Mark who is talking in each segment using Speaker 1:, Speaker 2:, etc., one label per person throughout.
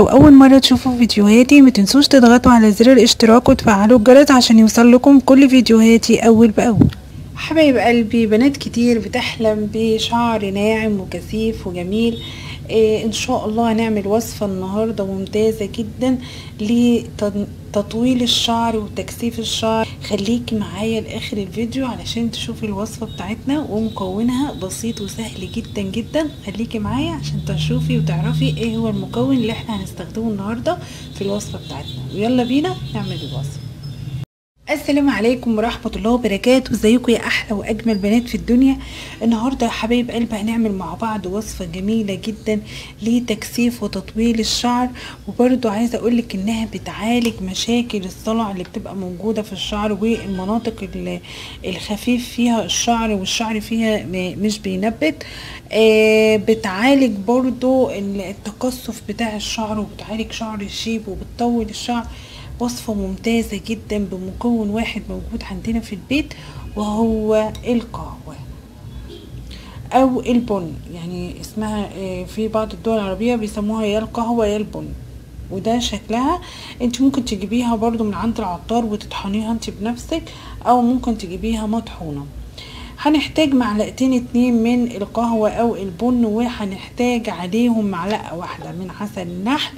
Speaker 1: لو اول مره تشوفوا فيديوهاتي ما تنسوش تضغطوا على زر الاشتراك وتفعلوا الجرس عشان يوصل لكم كل فيديوهاتي اول باول حبايب قلبي بنات كتير بتحلم بشعر ناعم وكثيف وجميل إيه ان شاء الله هنعمل وصفة النهاردة ممتازة جدا لتطويل الشعر وتكثيف الشعر خليكي معايا لاخر الفيديو علشان تشوفي الوصفة بتاعتنا ومكونها بسيط وسهل جدا جدا خليكي معايا عشان تشوفي وتعرفي ايه هو المكون اللي احنا هنستخدمه النهاردة في الوصفة بتاعتنا ويلا بينا نعمل الوصفة السلام عليكم ورحمة الله وبركاته ازيكم يا احلى واجمل بنات في الدنيا النهاردة يا حبايب قلبي هنعمل مع بعض وصفة جميلة جدا لتكثيف وتطويل الشعر وبرضو عايزة اقولك انها بتعالج مشاكل الصلع اللي بتبقى موجودة في الشعر والمناطق الخفيف فيها الشعر والشعر فيها مش بينبت آه بتعالج برضو التقصف بتاع الشعر وبتعالج شعر الشيب وبتطول الشعر وصفة ممتازة جدا بمكون واحد موجود عندنا في البيت وهو القهوة او البن يعني اسمها في بعض الدول العربية بيسموها يا القهوة يا البن وده شكلها انت ممكن تجيبيها برضو من عند العطار وتطحنيها انت بنفسك او ممكن تجيبيها مطحونة هنحتاج معلقتين اتنين من القهوة او البن وهنحتاج عليهم معلقة واحدة من عسل النحل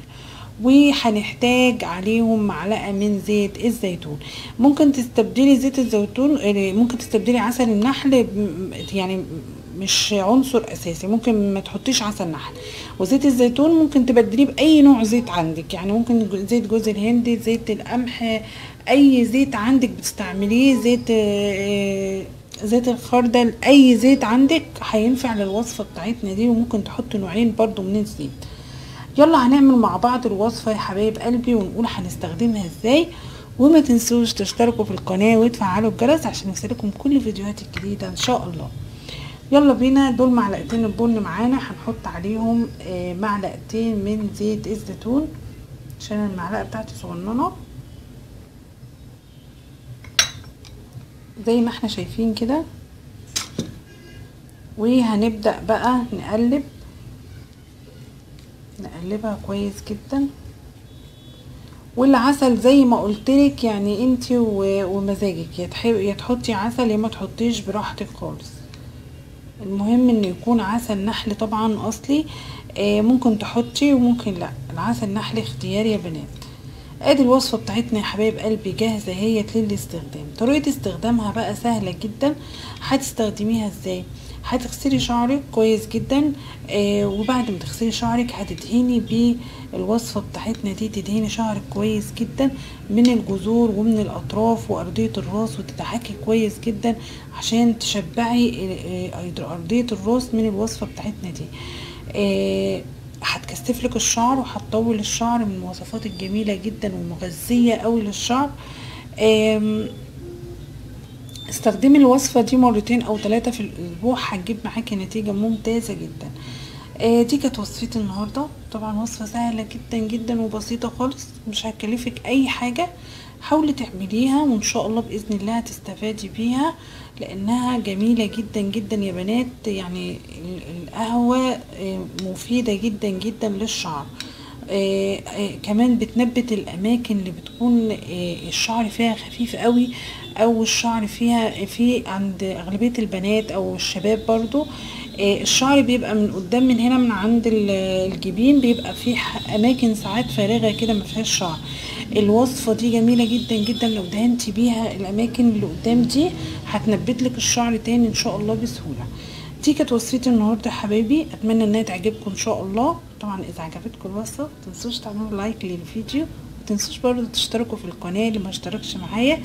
Speaker 1: وهنحتاج عليهم معلقه من زيت الزيتون ممكن تستبدلي زيت الزيتون ممكن تستبدلي عسل النحل يعني مش عنصر اساسي ممكن ما تحطيش عسل نحل وزيت الزيتون ممكن تبدليه باي نوع زيت عندك يعني ممكن زيت جوز الهند زيت القمح اي زيت عندك بتستعمليه زيت زيت الخردل اي زيت عندك هينفع للوصفه بتاعتنا دي وممكن تحطي نوعين برضو من الزيت يلا هنعمل مع بعض الوصفة يا حبايب قلبي ونقول هنستخدمها ازاي وما تنسوش تشتركوا في القناة وتفعلوا الجرس عشان يوصلكم كل فيديوهات الجديدة ان شاء الله يلا بينا دول معلقتين البن معانا هنحط عليهم معلقتين من زيت الزيتون عشان المعلقة بتاعتي صغننة زي ما احنا شايفين كده وهنبدأ بقى نقلب نقلبها كويس جدا والعسل زي ما قلتلك يعني انت ومزاجك يا تحب يا تحطي عسل يا ما تحطيش براحتك خالص المهم ان يكون عسل نحل طبعا اصلي آه ممكن تحطي وممكن لا العسل نحل اختياري يا بنات ادي الوصفه بتاعتنا يا حبايب قلبي جاهزه هي للاستخدام طريقه استخدامها بقى سهله جدا هتستخدميها ازاي هتغسلي شعرك كويس جدا آه وبعد ما تغسلي شعرك هتدهني بالوصفه بتاعتنا دي تدهني شعرك كويس جدا من الجذور ومن الاطراف وارضيه الراس وتدعكي كويس جدا عشان تشبعي آه ارضيه الراس من الوصفه بتاعتنا دي آه هتكثف لك الشعر وهتطول الشعر من المواصفات الجميله جدا ومغذيه قوي للشعر آه استخدمي الوصفة دي مرتين او ثلاثة في الاسبوع هتجيب معاكي نتيجة ممتازة جدا آه دي كانت وصفتي النهاردة طبعا وصفة سهلة جدا جدا وبسيطة خالص مش هتكلفك اي حاجة حاولي تعمليها وان شاء الله باذن الله هتستفادي بيها لانها جميلة جدا جدا يا بنات يعني القهوة مفيدة جدا جدا للشعر آه آه كمان بتنبت الاماكن اللي بتكون آه الشعر فيها خفيف قوي او الشعر فيها في عند اغلبيه البنات او الشباب برضو الشعر بيبقى من قدام من هنا من عند الجبين بيبقى في اماكن ساعات فارغه كده ما فيهاش شعر الوصفه دي جميله جدا جدا لو دهنتي بيها الاماكن اللي قدام دي هتنبت لك الشعر تاني ان شاء الله بسهوله دي كانت وصفتي النهارده يا حبايبي اتمنى انها تعجبكم ان شاء الله طبعا اذا عجبتكم الوصفه متنسوش تعملوا لايك للفيديو متنسوش برضو تشتركوا في القناه اللي ما اشتركش معايا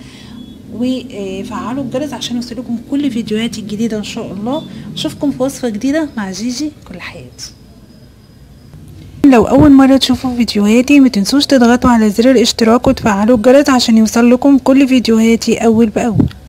Speaker 1: وفعلوا الجرس عشان يوصلكم كل فيديوهاتي الجديده ان شاء الله اشوفكم في وصفه جديده مع جيجي كل حياتي لو اول مره تشوفوا فيديوهاتي ما تنسوش تضغطوا على زر الاشتراك وتفعلوا الجرس عشان يوصل لكم كل فيديوهاتي اول باول